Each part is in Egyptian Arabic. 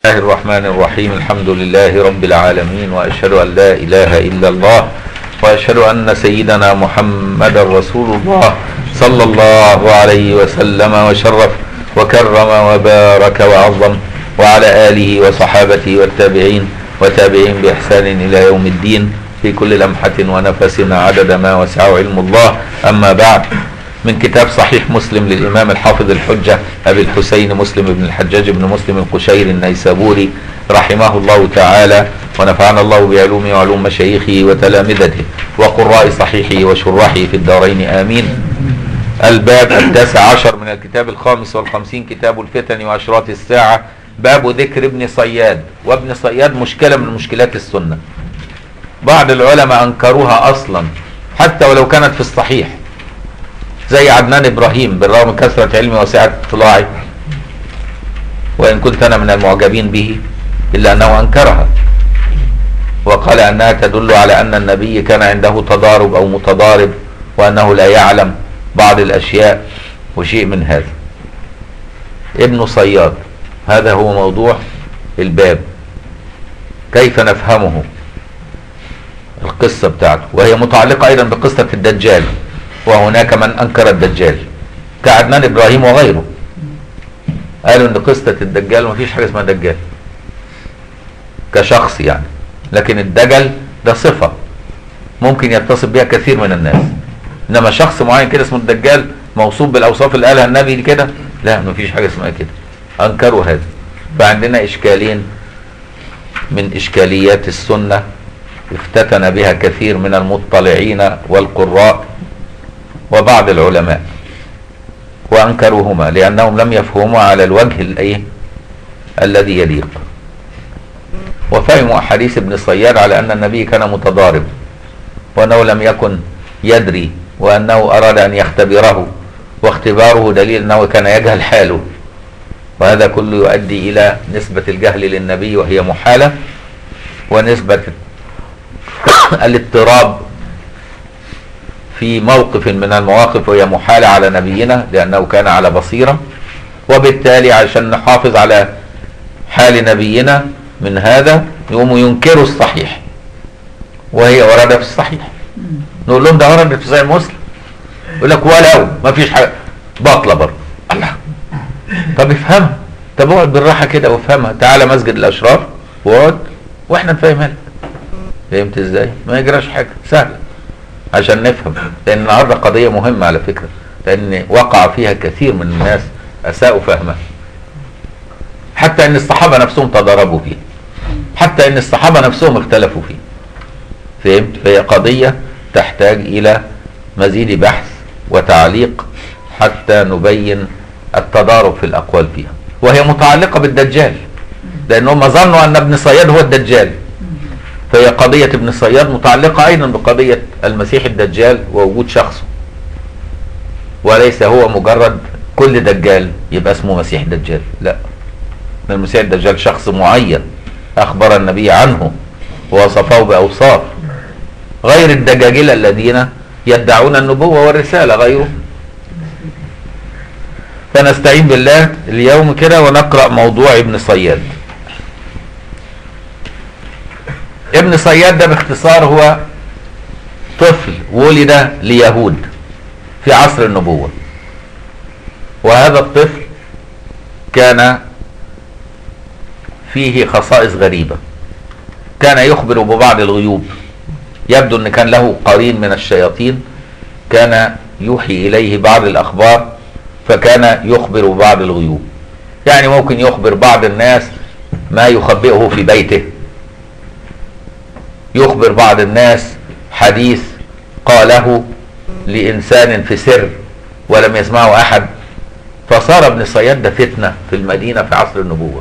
الله الرحمن الرحيم الحمد لله رب العالمين وأشهد أن لا إله إلا الله وأشهد أن سيدنا محمد رسول الله صلى الله عليه وسلم وشرف وكرم وبارك وعظم وعلى آله وصحابته والتابعين وتابعين بإحسان إلى يوم الدين في كل لمحة ونفس عدد ما وسعه علم الله أما بعد من كتاب صحيح مسلم للإمام الحافظ الحجة أبي الحسين مسلم بن الحجاج بن مسلم القشيري النيسابوري رحمه الله تعالى ونفعنا الله بعلومه وعلوم مشايخه وتلامذته وقراء صحيحه وشراحه في الدارين آمين الباب التاسع عشر من الكتاب الخامس والخمسين كتاب الفتن وأشراط الساعة باب ذكر ابن صياد وابن صياد مشكلة من مشكلات السنة بعض العلماء أنكروها أصلا حتى ولو كانت في الصحيح زي عدنان إبراهيم بالرغم من كثرة علمي وسعة اطلاعي وإن كنت أنا من المعجبين به إلا أنه أنكرها وقال أنها تدل على أن النبي كان عنده تضارب أو متضارب وأنه لا يعلم بعض الأشياء وشيء من هذا ابن صياد هذا هو موضوع الباب كيف نفهمه القصة بتاعته وهي متعلقة أيضا بقصة الدجال وهناك من أنكر الدجال كعدنان إبراهيم وغيره قالوا إن قصة الدجال ما فيش حاجة اسمها دجال كشخص يعني لكن الدجل ده صفة ممكن يتصف بها كثير من الناس إنما شخص معين كده اسمه الدجال موصوف بالأوصاف اللي قالها النبي كده لا ما فيش حاجة اسمها كده أنكروا هذا فعندنا إشكالين من إشكاليات السنة افتتن بها كثير من المطلعين والقراء وبعض العلماء وانكروهما لانهم لم يفهموا على الوجه الايه الذي يليق وفهموا احاديث ابن صياد على ان النبي كان متضارب وانه لم يكن يدري وانه اراد ان يختبره واختباره دليل انه كان يجهل حاله وهذا كله يؤدي الى نسبه الجهل للنبي وهي محاله ونسبه الاضطراب في موقف من المواقف وهي محالة على نبينا لأنه كان على بصيرة وبالتالي عشان نحافظ على حال نبينا من هذا يقوموا ينكروا الصحيح وهي ورد في الصحيح نقول لهم ده ورد في صحيح مسلم يقول لك ولو ما فيش حاجة باطلة برضه الله طب افهمها طب اقعد بالراحة كده وافهمها تعالى مسجد الأشراف واقعد واحنا نفهمها لك فهمت ازاي؟ ما يجراش حاجة سهلة عشان نفهم لان النهارده قضيه مهمه على فكره لان وقع فيها كثير من الناس اساءوا فهمها حتى ان الصحابه نفسهم تضاربوا فيه حتى ان الصحابه نفسهم اختلفوا فيه فهمت فهي قضيه تحتاج الى مزيد بحث وتعليق حتى نبين التضارب في الاقوال فيها وهي متعلقه بالدجال لانهم ظنوا ان ابن صياد هو الدجال فهي قضية ابن صياد متعلقة أيضا بقضية المسيح الدجال ووجود شخصه وليس هو مجرد كل دجال يبقى اسمه مسيح دجال لا المسيح الدجال شخص معين أخبر النبي عنه ووصفه بأوصاف غير الدجاجلة الذين يدعون النبوة والرسالة غيره فنستعين بالله اليوم كده ونقرأ موضوع ابن صياد ابن صياد ده باختصار هو طفل ولد ليهود في عصر النبوة وهذا الطفل كان فيه خصائص غريبة كان يخبر ببعض الغيوب يبدو ان كان له قرين من الشياطين كان يوحي اليه بعض الاخبار فكان يخبر ببعض الغيوب يعني ممكن يخبر بعض الناس ما يخبئه في بيته يخبر بعض الناس حديث قاله لإنسان في سر ولم يسمعه أحد فصار ابن صياد ده فتنة في المدينة في عصر النبوة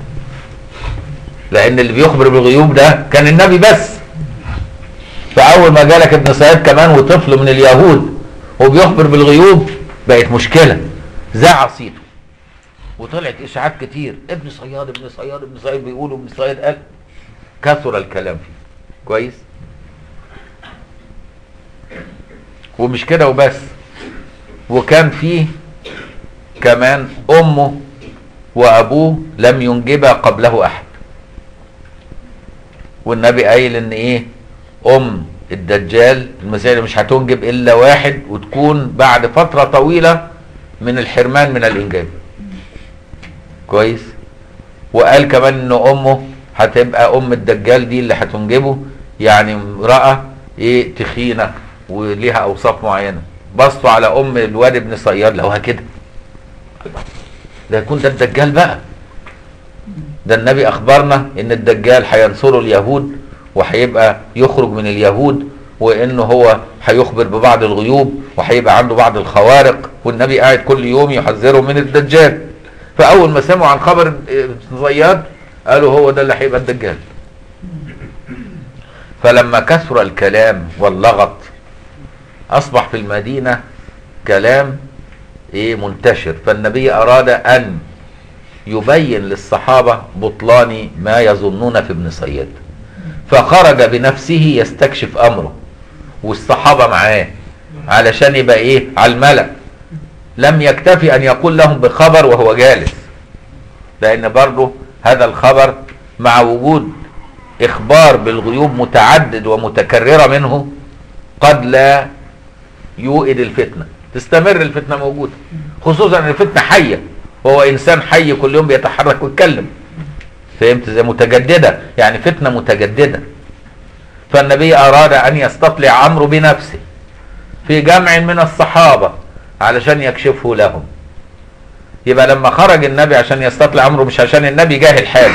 لأن اللي بيخبر بالغيوب ده كان النبي بس فأول ما جالك ابن صياد كمان وطفل من اليهود وبيخبر بالغيوب بقت مشكلة زع صيته وطلعت إشاعات كتير ابن صياد ابن صياد ابن صياد بيقولوا ابن صياد قال كثر الكلام فيه كويس ومش كده وبس وكان فيه كمان امه وابوه لم ينجب قبله احد والنبي قايل ان ايه ام الدجال المسيح اللي مش هتنجب الا واحد وتكون بعد فتره طويله من الحرمان من الانجاب كويس وقال كمان ان امه هتبقى ام الدجال دي اللي هتنجبه يعني امراه ايه تخينه وليها اوصاف معينه بصوا على ام الواد ابن صياد لو كده ده يكون ده الدجال بقى ده النبي اخبرنا ان الدجال هينصره اليهود وهيبقى يخرج من اليهود وانه هو هيخبر ببعض الغيوب وهيبقى عنده بعض الخوارق والنبي قاعد كل يوم يحذره من الدجال فاول ما سمعوا عن خبر ابن صياد قالوا هو ده اللي هيبقى الدجال فلما كثر الكلام واللغط اصبح في المدينه كلام ايه منتشر فالنبي اراد ان يبين للصحابه بطلان ما يظنون في ابن صياد فخرج بنفسه يستكشف امره والصحابه معاه علشان يبقى ايه على الملأ لم يكتفي ان يقول لهم بخبر وهو جالس لان برضه هذا الخبر مع وجود اخبار بالغيوب متعدد ومتكرره منه قد لا يوئد الفتنه تستمر الفتنه موجوده خصوصا ان الفتنه حيه وهو انسان حي كل يوم بيتحرك ويتكلم فهمت زي متجدده يعني فتنه متجدده فالنبي اراد ان يستطلع عمرو بنفسه في جمع من الصحابه علشان يكشفه لهم يبقى لما خرج النبي عشان يستطلع عمرو مش عشان النبي جاهل حاله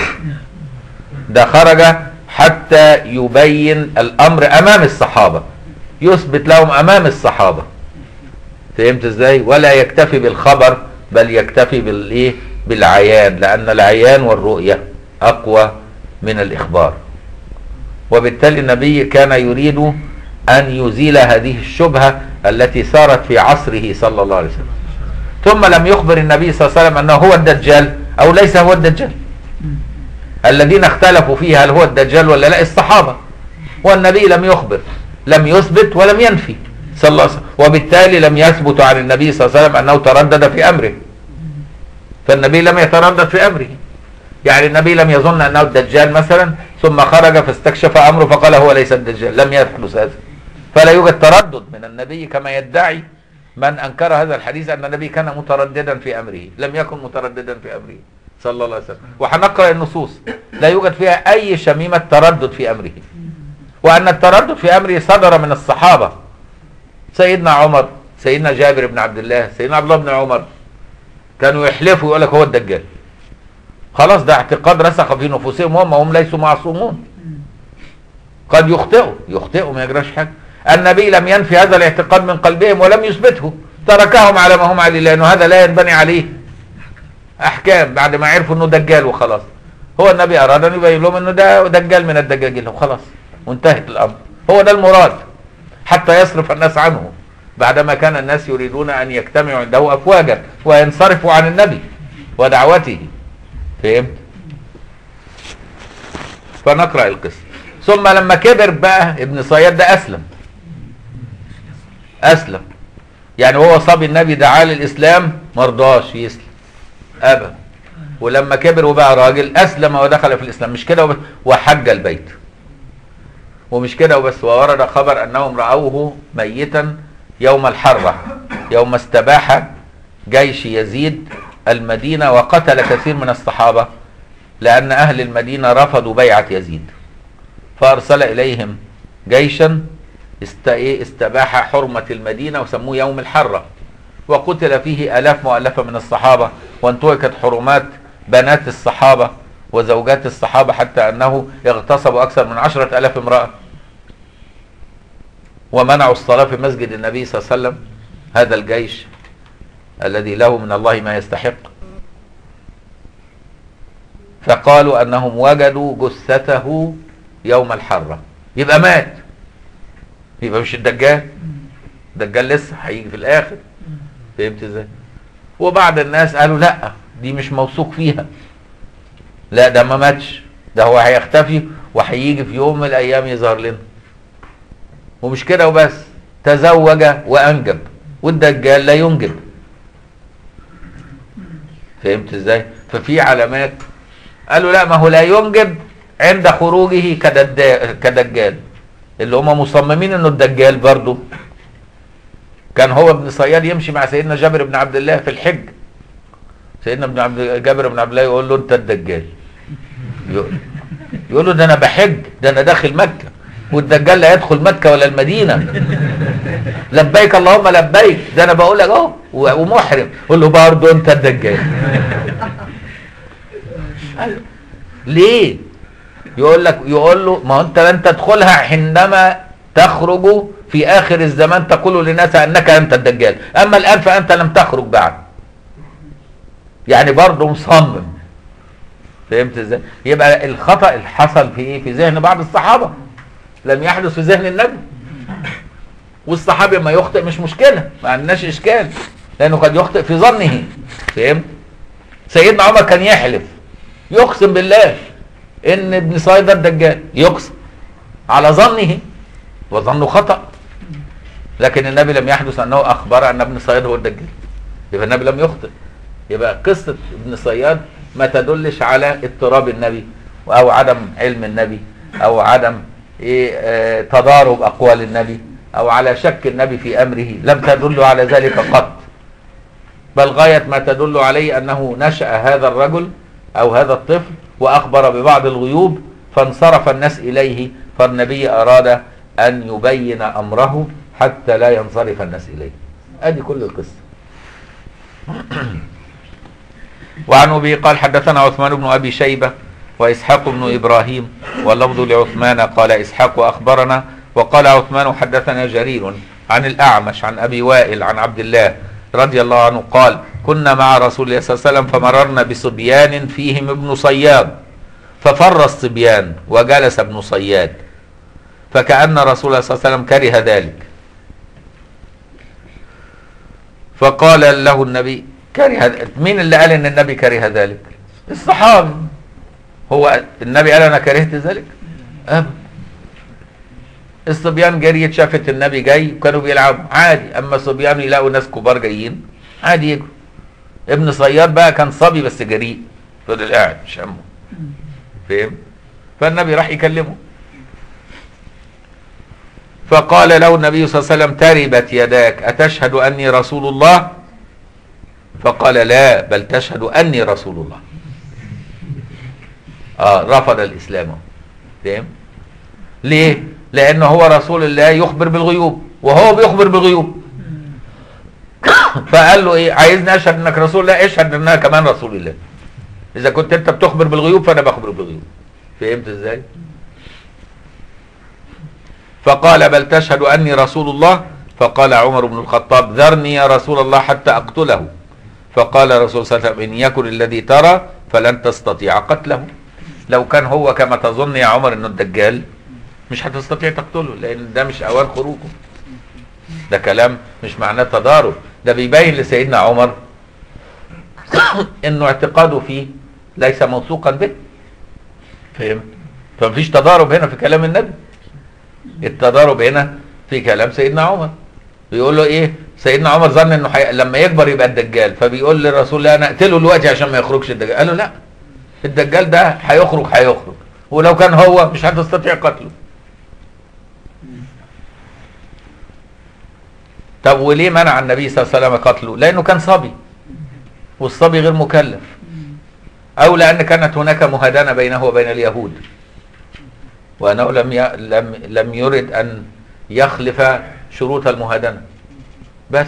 ده خرج حتى يبين الامر امام الصحابه يثبت لهم امام الصحابه فهمت ازاي ولا يكتفي بالخبر بل يكتفي بالايه بالعيان لان العيان والرؤيه اقوى من الاخبار وبالتالي النبي كان يريد ان يزيل هذه الشبهه التي صارت في عصره صلى الله عليه وسلم ثم لم يخبر النبي صلى الله عليه وسلم انه هو الدجال او ليس هو الدجال الذين اختلفوا فيه هل هو الدجال ولا لا الصحابه والنبي لم يخبر لم يثبت ولم ينفي صلى الله عليه وسلم وبالتالي لم يثبت عن النبي صلى الله عليه وسلم انه تردد في امره فالنبي لم يتردد في امره يعني النبي لم يظن انه الدجال مثلا ثم خرج فاستكشف امره فقال هو ليس الدجال لم يحدث هذا فلا يوجد تردد من النبي كما يدعي من انكر هذا الحديث ان النبي كان مترددا في امره لم يكن مترددا في امره صلى الله عليه وسلم وهنقرا النصوص لا يوجد فيها اي شميمه تردد في امره وان التردد في امره صدر من الصحابه سيدنا عمر سيدنا جابر بن عبد الله سيدنا عبد الله بن عمر كانوا يحلفوا يقول لك هو الدجال خلاص ده اعتقاد رسخ في نفوسهم هم هم ليسوا معصومون قد يخطئوا يخطئوا ما يجراش حاجه النبي لم ينفي هذا الاعتقاد من قلبهم ولم يثبته تركهم على ما هم عليه لانه هذا لا ينبني عليه احكام بعد ما عرفوا انه دجال وخلاص هو النبي اراد ان يبين لهم انه ده دجال من الدجاجيل وخلاص وانتهت الامر هو ده المراد حتى يصرف الناس عنه بعدما كان الناس يريدون ان يجتمعوا عنده افواجا وينصرفوا عن النبي ودعوته فهمت فنقرا القصه ثم لما كبر بقى ابن صياد ده اسلم اسلم يعني هو صبي النبي دعاه للاسلام مرضاش يسلم ابى ولما كبر وبقى راجل اسلم ودخل في الاسلام مش كده وبس وحج البيت ومش كده وبس وورد خبر انهم راوه ميتا يوم الحره يوم استباح جيش يزيد المدينه وقتل كثير من الصحابه لان اهل المدينه رفضوا بيعه يزيد فارسل اليهم جيشا است استباح حرمه المدينه وسموه يوم الحره وقتل فيه الاف مؤلفه من الصحابه وانتهكت حرمات بنات الصحابه وزوجات الصحابه حتى انه اغتصبوا اكثر من عشرة الاف امراه ومنعوا الصلاه في مسجد النبي صلى الله عليه وسلم هذا الجيش الذي له من الله ما يستحق فقالوا انهم وجدوا جثته يوم الحرة يبقى مات يبقى مش الدجال الدجال لسه هيجي في الاخر فهمت ازاي وبعض الناس قالوا لا دي مش موثوق فيها لا ده ما ماتش ده هو هيختفي وهيجي في يوم من الايام يظهر لنا ومش كده وبس تزوج وانجب والدجال لا ينجب فهمت ازاي ففي علامات قالوا لا ما هو لا ينجب عند خروجه كددا- كدجال اللي هم مصممين انه الدجال برضه كان هو ابن صياد يمشي مع سيدنا جابر بن عبد الله في الحج سيدنا ابن عبد جابر بن عبد الله يقول له انت الدجال يقول- يقول له ده انا بحج ده انا داخل مكه والدجال لا يدخل مكه ولا المدينه لبيك اللهم لبيك ده انا بقول لك اهو و- ومحرم قول له برضه انت الدجال أيوة. ليه يقول لك يقول له ما هو انت لن تدخلها حينما تخرج في اخر الزمان تقول للناس انك انت الدجال اما الان فانت لم تخرج بعد يعني برضه مصمم فهمت ازاي يبقى الخطا اللي حصل في ايه في ذهن بعض الصحابه لم يحدث في ذهن النبي والصحابي ما يخطئ مش مشكله ما عندناش اشكال لانه قد يخطئ في ظنه فهمت سيدنا عمر كان يحلف يقسم بالله ان ابن صيد ده الدجال يقسم على ظنه وظنه خطا لكن النبي لم يحدث انه اخبر ان ابن صياد هو الدجال يبقى النبي لم يخطئ يبقى قصه ابن صياد ما تدلش على اضطراب النبي او عدم علم النبي او عدم ايه آه تضارب اقوال النبي او على شك النبي في امره لم تدل على ذلك قط بل غايه ما تدل عليه انه نشا هذا الرجل او هذا الطفل واخبر ببعض الغيوب فانصرف الناس اليه فالنبي اراد ان يبين امره حتى لا ينصرف الناس اليه ادي كل القصه وعن ابي قال حدثنا عثمان بن ابي شيبه واسحاق بن ابراهيم واللفظ لعثمان قال اسحاق اخبرنا وقال عثمان حدثنا جرير عن الاعمش عن ابي وائل عن عبد الله رضي الله عنه قال كنا مع رسول الله صلى الله عليه وسلم فمررنا بصبيان فيهم ابن صياد ففر الصبيان وجلس ابن صياد فكأن رسول الله صلى الله عليه وسلم كره ذلك فقال له النبي كره مين اللي قال ان النبي كره ذلك الصحابي هو النبي قال انا كرهت ذلك ابدا الصبيان جريت شافت النبي جاي وكانوا بيلعبوا عادي اما الصبيان يلاقوا ناس كبار جايين عادي يجوا ابن صياد بقى كان صبي بس جريء فضل قاعد مش همه فهم فالنبي راح يكلمه فقال له النبي صلى الله عليه وسلم تربت يداك أتشهد أني رسول الله فقال لا بل تشهد أني رسول الله آه رفض الإسلام فهم ليه لأنه هو رسول الله يخبر بالغيوب وهو بيخبر بالغيوب فقال له ايه عايزني اشهد انك رسول الله اشهد انها كمان رسول الله اذا كنت انت بتخبر بالغيوب فانا بخبر بالغيوب فهمت ازاي فقال بل تشهد اني رسول الله فقال عمر بن الخطاب ذرني يا رسول الله حتى اقتله فقال الرسول صلى الله عليه وسلم ان يكن الذي ترى فلن تستطيع قتله لو كان هو كما تظن يا عمر انه الدجال مش هتستطيع تقتله لان ده مش اوان خروجه ده كلام مش معناه تضارب ده بيبين لسيدنا عمر انه اعتقاده فيه ليس موثوقا به فهمت فمفيش تضارب هنا في كلام النبي التضارب هنا في كلام سيدنا عمر بيقول له ايه سيدنا عمر ظن انه حي... لما يكبر يبقى الدجال فبيقول للرسول لا انا اقتله دلوقتي عشان ما يخرجش الدجال قال له لا الدجال ده هيخرج هيخرج ولو كان هو مش هتستطيع قتله طب وليه منع النبي صلى الله عليه وسلم قتله لانه كان صبي والصبي غير مكلف او لان كانت هناك مهادنه بينه وبين اليهود وانه لم ي... لم لم يرد ان يخلف شروط المهادنه بس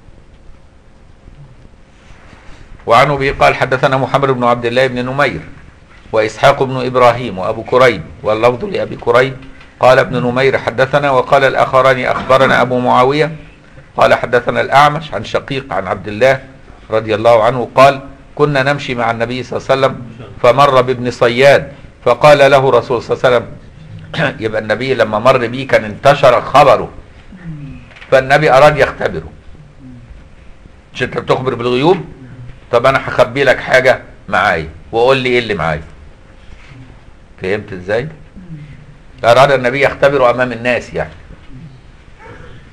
وعن ابي قال حدثنا محمد بن عبد الله بن نمير واسحاق بن ابراهيم وابو كريب واللفظ لابي كريب قال ابن نمير حدثنا وقال الاخران اخبرنا ابو معاويه قال حدثنا الاعمش عن شقيق عن عبد الله رضي الله عنه قال كنا نمشي مع النبي صلى الله عليه وسلم فمر بابن صياد فقال له رسول صلى الله عليه وسلم يبقى النبي لما مر بيه كان انتشر خبره فالنبي اراد يختبره مش انت بتخبر بالغيوب طب انا هخبي لك حاجه معايا وقول لي ايه اللي معايا فهمت ازاي اراد النبي يختبره امام الناس يعني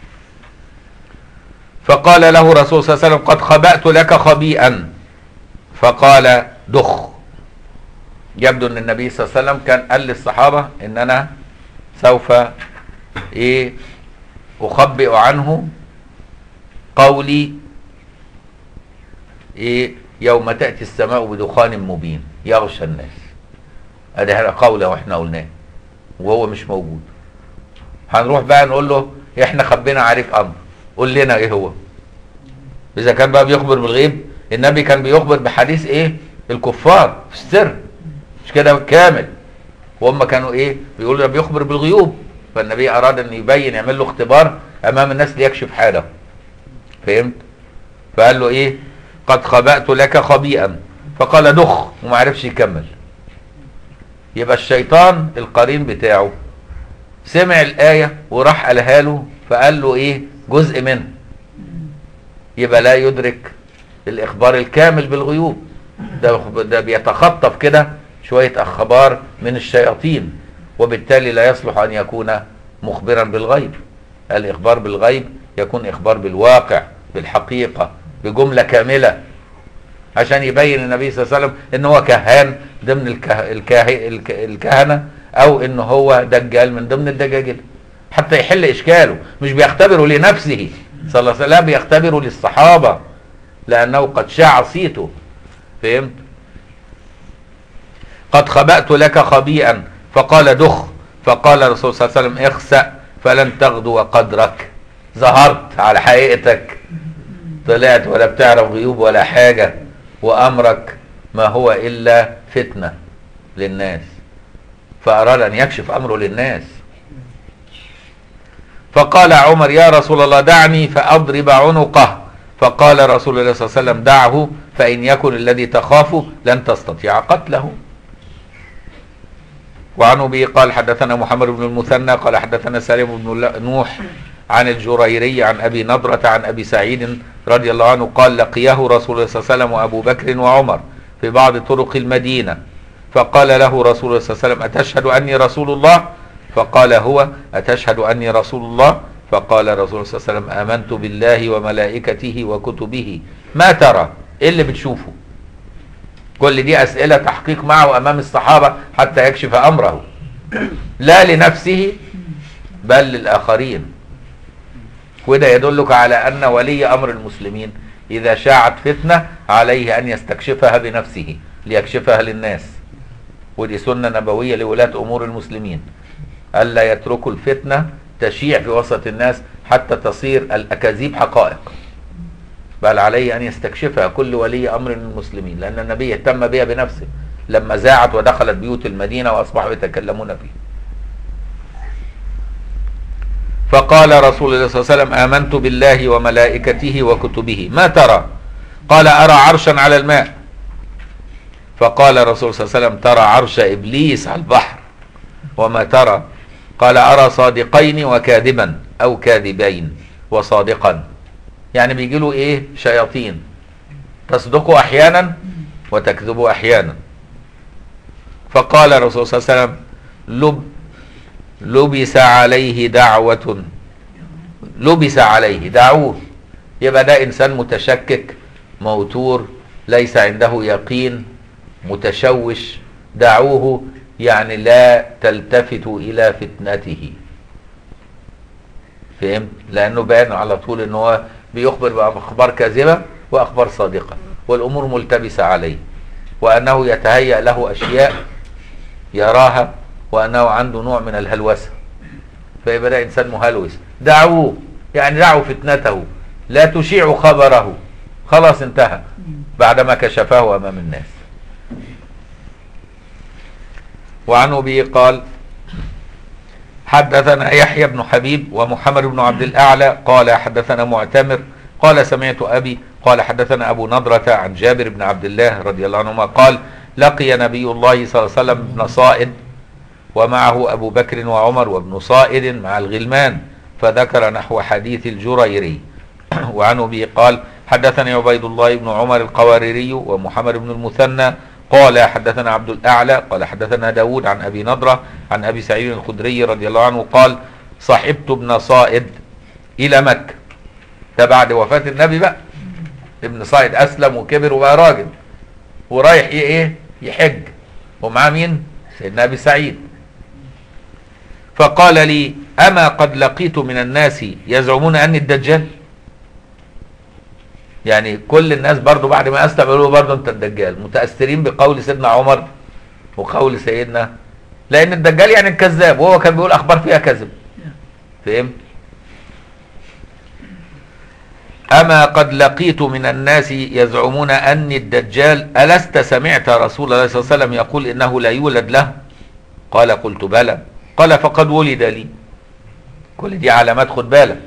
فقال له رسول صلى الله عليه وسلم قد خبأت لك خبيئا فقال دخ يبدو ان النبي صلى الله عليه وسلم كان قال للصحابة ان انا سوف ايه اخبئ عنه قولي ايه يوم تأتي السماء بدخان مبين يغشى الناس ادي هذا قول واحنا قلناه وهو مش موجود هنروح بقى نقول له احنا خبينا عليك امر قول لنا ايه هو اذا كان بقى بيخبر بالغيب النبي كان بيخبر بحديث ايه الكفار في السر مش كده كامل وهم كانوا ايه بيقولوا ده بيخبر بالغيوب فالنبي اراد ان يبين يعمل له اختبار امام الناس ليكشف حاله فهمت فقال له ايه قد خبأت لك خبيئا فقال دخ وما عرفش يكمل يبقى الشيطان القرين بتاعه سمع الآية وراح قالها له فقال له ايه جزء منها يبقى لا يدرك الإخبار الكامل بالغيوب ده ده بيتخطف كده شوية أخبار من الشياطين وبالتالي لا يصلح أن يكون مخبرا بالغيب الإخبار بالغيب يكون إخبار بالواقع بالحقيقة بجملة كاملة عشان يبين النبي صلى الله عليه وسلم ان هو كهان ضمن الكه... الكه... الك... الكهنة او ان هو دجال من ضمن الدجاجل حتى يحل اشكاله مش بيختبره لنفسه صلى الله عليه وسلم بيختبره للصحابة لانه قد شاع صيته فهمت قد خبأت لك خبيئا فقال دخ فقال الرسول صلى الله عليه وسلم اخسأ فلن تغدو قدرك ظهرت على حقيقتك طلعت ولا بتعرف غيوب ولا حاجة وأمرك ما هو إلا فتنة للناس فأراد أن يكشف أمره للناس فقال عمر يا رسول الله دعني فأضرب عنقه فقال رسول الله صلى الله عليه وسلم دعه فإن يكن الذي تخافه لن تستطيع قتله وعن أبي قال حدثنا محمد بن المثنى قال حدثنا سالم بن نوح عن الجريري عن أبي نضرة عن أبي سعيد رضي الله عنه قال لقيه رسول الله صلى الله عليه وسلم وأبو بكر وعمر في بعض طرق المدينة فقال له رسول الله صلى الله عليه وسلم أتشهد أني رسول الله فقال هو أتشهد أني رسول الله فقال رسول الله صلى الله عليه وسلم آمنت بالله وملائكته وكتبه ما ترى إيه اللي بتشوفه كل دي أسئلة تحقيق معه أمام الصحابة حتى يكشف أمره لا لنفسه بل للآخرين وده يدلك على أن ولي أمر المسلمين إذا شاعت فتنة عليه أن يستكشفها بنفسه ليكشفها للناس ودي سنة نبوية لولاة أمور المسلمين ألا يتركوا الفتنة تشيع في وسط الناس حتى تصير الأكاذيب حقائق بل عليه أن يستكشفها كل ولي أمر من المسلمين لأن النبي اهتم بها بنفسه لما زاعت ودخلت بيوت المدينة وأصبحوا يتكلمون فيه فقال رسول الله صلى الله عليه وسلم آمنت بالله وملائكته وكتبه ما ترى قال أرى عرشا على الماء فقال الرسول صلى الله عليه وسلم ترى عرش إبليس على البحر وما ترى قال أرى صادقين وكاذبا أو كاذبين وصادقا يعني بيجي له إيه شياطين تصدقوا أحيانا وتكذبوا أحيانا فقال الرسول صلى الله عليه وسلم لب لبس عليه دعوة لبس عليه دعوه يبقى ده إنسان متشكك موتور ليس عنده يقين متشوش دعوه يعني لا تلتفتوا إلى فتنته فهمت لأنه بان على طول أنه هو بيخبر بأخبار كاذبة وأخبار صادقة والأمور ملتبسة عليه وأنه يتهيأ له أشياء يراها وأنه عنده نوع من الهلوسة فيبقى ده إنسان مهلوس دعوه يعني دعوا فتنته لا تشيع خبره خلاص انتهى بعدما كشفه أمام الناس وعن أبي قال حدثنا يحيى بن حبيب ومحمد بن عبد الأعلى قال حدثنا معتمر قال سمعت أبي قال حدثنا أبو نضرة عن جابر بن عبد الله رضي الله عنهما قال لقي نبي الله صلى الله عليه وسلم ابن صائد ومعه أبو بكر وعمر وابن صائد مع الغلمان فذكر نحو حديث الجريري وعن أبي قال حدثني عبيد الله بن عمر القواريري ومحمد بن المثنى قال حدثنا عبد الأعلى قال حدثنا داود عن أبي نضرة عن أبي سعيد الخدري رضي الله عنه قال صحبت ابن صائد إلى مكة ده بعد وفاة النبي بقى ابن صائد أسلم وكبر وبقى راجل ورايح ي- ايه يحج ومعاه مين سيدنا ابي سعيد فقال لي اما قد لقيت من الناس يزعمون اني الدجال يعني كل الناس برضو بعد ما اسلم يقولوا برضو انت الدجال متاثرين بقول سيدنا عمر وقول سيدنا لان الدجال يعني الكذاب وهو كان بيقول اخبار فيها كذب فهمت أما قد لقيت من الناس يزعمون أني الدجال ألست سمعت رسول الله صلى الله عليه وسلم يقول إنه لا يولد له قال قلت بلى قال فقد ولد لي كل دي علامات خد بالك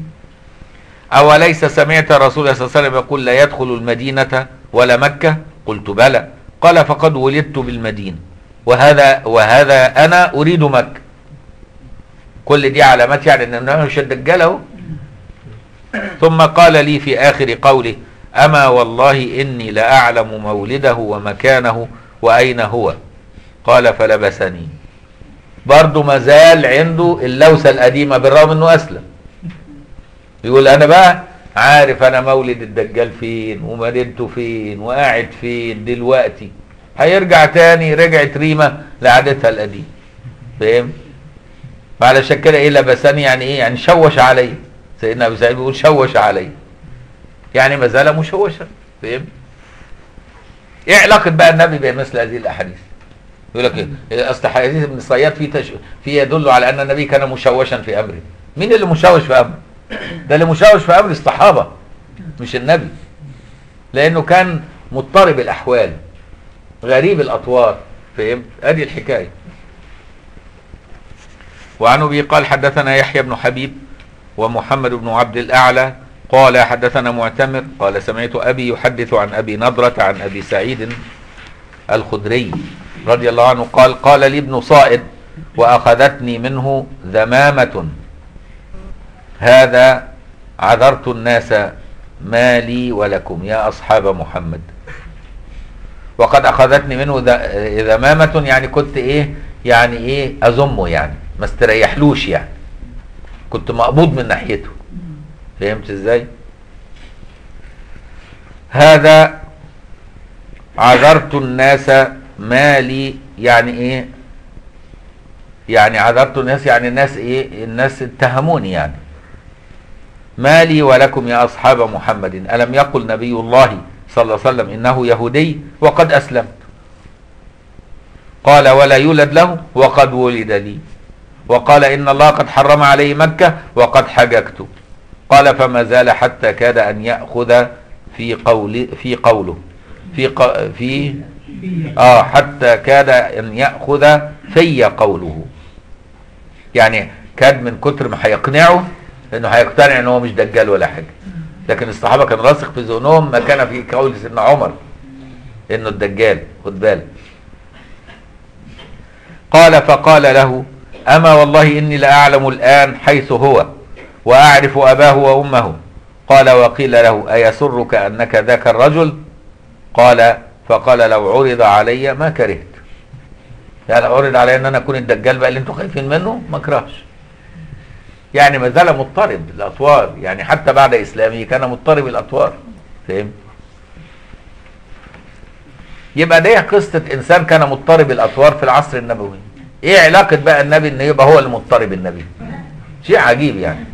أوليس سمعت رسول الله صلى الله عليه وسلم يقول لا يدخل المدينة ولا مكة قلت بلى قال فقد ولدت بالمدينة وهذا وهذا أنا أريد مكة كل دي علامات يعني ان انا مش الدجال اهو ثم قال لي في اخر قوله اما والله اني لاعلم مولده ومكانه واين هو قال فلبسني برضه ما زال عنده اللوسه القديمه بالرغم انه اسلم يقول انا بقى عارف انا مولد الدجال فين ومدينته فين وقاعد فين دلوقتي هيرجع تاني رجعت ريمه لعادتها القديمه فهمت فعلشان كده ايه لبسني يعني ايه يعني شوش علي سيدنا ابو سعيد بيقول شوش علي يعني ما زال مشوشا فاهم ايه علاقه بقى النبي بمثل هذه الاحاديث يقول لك ايه اصل حديث ابن الصياد في تش... في يدل على ان النبي كان مشوشا في امره مين اللي مشوش في امره ده اللي مشوش في امر الصحابه مش النبي لانه كان مضطرب الاحوال غريب الاطوار فهمت ادي الحكايه وعن ابي قال حدثنا يحيى بن حبيب ومحمد بن عبد الاعلى قال حدثنا معتمر قال سمعت ابي يحدث عن ابي نضره عن ابي سعيد الخدري رضي الله عنه قال قال لي ابن صائد واخذتني منه ذمامه هذا عذرت الناس ما لي ولكم يا اصحاب محمد وقد اخذتني منه ذ- ذمامه يعني كنت ايه يعني ايه اذمه يعني ما استريحلوش يعني كنت مقبوض من ناحيته فهمت ازاي هذا عذرت الناس مالي يعني ايه يعني عذرت الناس يعني الناس ايه الناس اتهموني يعني مالي ولكم يا اصحاب محمد الم يقل نبي الله صلى الله عليه وسلم انه يهودي وقد اسلمت قال ولا يولد له وقد ولد لي وقال ان الله قد حرم عليه مكه وقد حججت قال فما زال حتى كاد ان ياخذ في قول في قوله في ق... في اه حتى كاد ان ياخذ في قوله يعني كاد من كتر ما هيقنعه انه هيقتنع ان هو مش دجال ولا حاجه لكن الصحابه كان راسخ في ذهنهم ما كان في قول سيدنا عمر انه الدجال خد بالك قال فقال له اما والله اني لاعلم الان حيث هو واعرف اباه وامه قال وقيل له ايسرك انك ذاك الرجل قال فقال لو عرض علي ما كرهت يعني لو عرض علي ان انا اكون الدجال بقى اللي انتوا خايفين منه ما اكرهش يعني ما زال مضطرب الاطوار يعني حتى بعد اسلامه كان مضطرب الاطوار فهمت يبقى دي قصة انسان كان مضطرب الاطوار في العصر النبوي ايه علاقة بقى النبي ان يبقى هو المضطرب النبي شيء عجيب يعني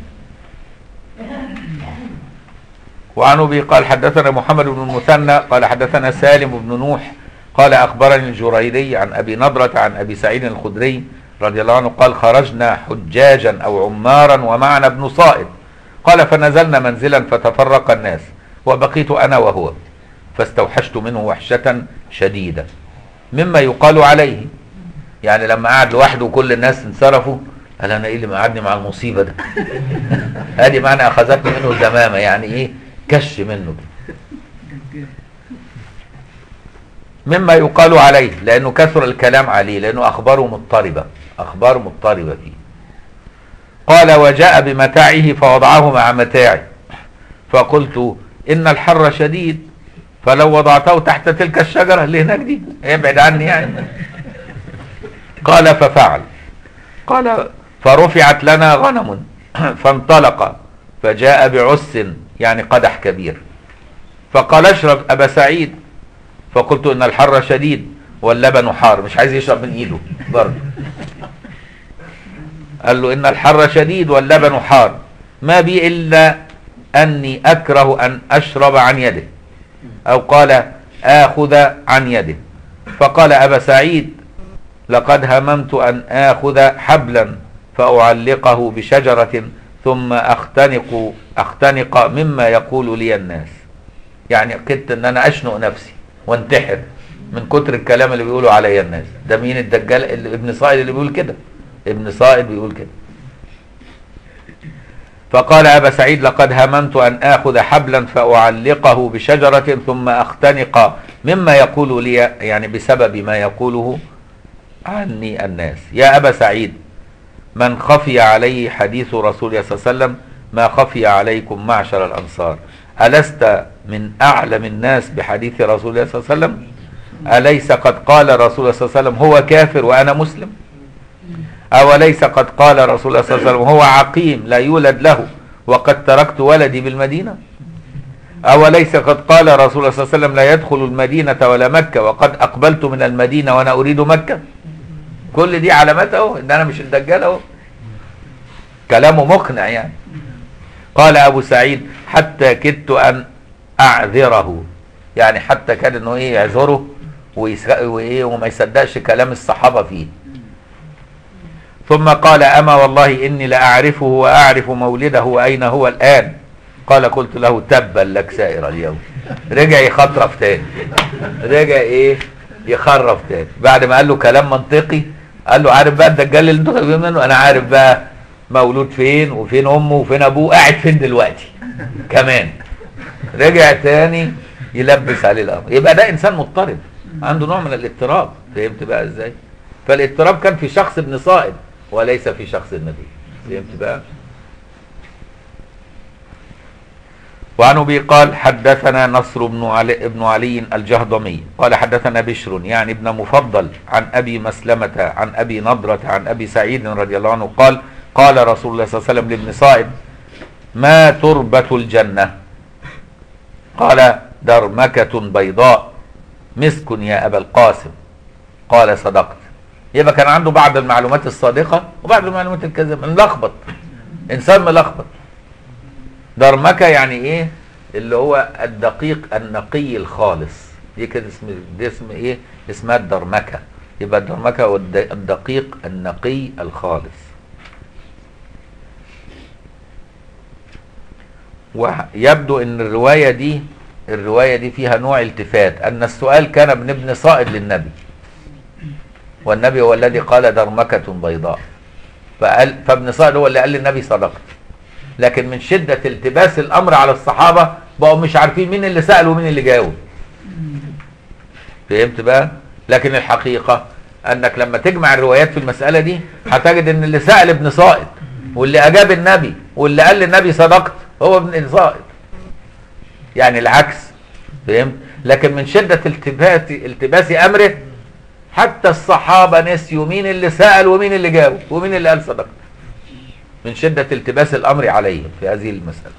وعن ابي قال حدثنا محمد بن المثنى قال حدثنا سالم بن نوح قال اخبرني الجريري عن ابي نضرة عن ابي سعيد الخدري رضي الله عنه قال خرجنا حجاجا او عمارا ومعنا ابن صائد قال فنزلنا منزلا فتفرق الناس وبقيت انا وهو فاستوحشت منه وحشة شديدة مما يقال عليه يعني لما قعد لوحده وكل الناس انصرفوا قال انا ايه اللي مقعدني مع المصيبة ده ادي معنى اخذتني منه زمامة يعني ايه كش منه مما يقال عليه لانه كثر الكلام عليه لانه اخباره مضطربة اخبار مضطربة فيه قال وجاء بمتاعه فوضعه مع متاعي فقلت ان الحر شديد فلو وضعته تحت تلك الشجرة اللي هناك دي ابعد عني يعني قال ففعل قال فرفعت لنا غنم فانطلق فجاء بعس يعني قدح كبير فقال اشرب ابا سعيد فقلت ان الحر شديد واللبن حار مش عايز يشرب من ايده برضه قال له ان الحر شديد واللبن حار ما بي الا اني اكره ان اشرب عن يده او قال اخذ عن يده فقال ابا سعيد لقد هممت ان اخذ حبلا فاعلقه بشجره ثم اختنق اختنق مما يقول لي الناس يعني كدت ان انا اشنق نفسي وانتحر من كتر الكلام اللي بيقولوا عليا الناس ده مين الدجال اللي ابن صائد اللي بيقول كده ابن صائد بيقول كده فقال أبا سعيد لقد هممت أن آخذ حبلا فأعلقه بشجرة ثم أختنق مما يقول لي يعني بسبب ما يقوله عني الناس يا أبا سعيد من خفي عليه حديث رسول الله صلى الله عليه وسلم ما خفي عليكم معشر الأنصار ألست من أعلم الناس بحديث رسول الله صلى الله عليه وسلم أليس قد قال رسول الله صلى الله عليه وسلم هو كافر وأنا مسلم أوليس قد قال رسول الله صلى الله عليه وسلم هو عقيم لا يولد له وقد تركت ولدي بالمدينة أوليس قد قال رسول الله صلى الله عليه وسلم لا يدخل المدينة ولا مكة وقد أقبلت من المدينة وأنا أريد مكة كل دي علامات أهو إن أنا مش الدجال أهو كلامه مقنع يعني قال أبو سعيد حتى كدت أن أعذره يعني حتى كان إنه إيه يعذره ويس- وإيه وما يصدقش كلام الصحابة فيه ثم قال أما والله إني لأعرفه وأعرف مولده وأين هو الآن قال قلت له تبا لك سائر اليوم رجع يخطرف تاني رجع إيه يخرف تاني بعد ما قال له كلام منطقي قال له عارف بقى الدجال اللي انتوا خايفين منه أنا عارف بقى مولود فين وفين أمه وفين أبوه قاعد فين دلوقتي كمان رجع تاني يلبس عليه الأمر يبقى ده إنسان مضطرب عنده نوع من الاضطراب فهمت بقى إزاي فالاضطراب كان في شخص ابن صائد وليس في شخص النبي فهمت بقى وعن ابي قال حدثنا نصر بن علي بن علي الجهضمي قال حدثنا بشر يعني ابن مفضل عن ابي مسلمه عن ابي نضره عن ابي سعيد رضي الله عنه قال قال رسول الله صلى الله عليه وسلم لابن صائد ما تربة الجنة قال درمكة بيضاء مسك يا أبا القاسم قال صدقت يبقى كان عنده بعض المعلومات الصادقة وبعض المعلومات الكاذبة ملخبط إنسان ملخبط درمكة يعني إيه اللي هو الدقيق النقي الخالص دي كده اسم دي اسم إيه اسمها الدرمكة يبقى الدرمكة هو الد- الدقيق النقي الخالص ويبدو ان الرواية دي الرواية دي فيها نوع التفات ان السؤال كان من ابن صائد للنبي والنبي هو الذي قال درمكة بيضاء فقال فابن صائد هو اللي قال للنبي صدقت لكن من شدة التباس الامر على الصحابة بقوا مش عارفين مين اللي سأل ومين اللي جاوب فهمت بقى لكن الحقيقة انك لما تجمع الروايات في المسألة دي هتجد ان اللي سأل ابن صائد واللي اجاب النبي واللي قال للنبي صدقت هو ابن صائد يعني العكس فهمت لكن من شدة التباس التباس امره حتى الصحابة نسيوا مين اللي سأل ومين اللي جاوب ومين اللي قال صدقت من شدة التباس الامر عليهم في هذه المسألة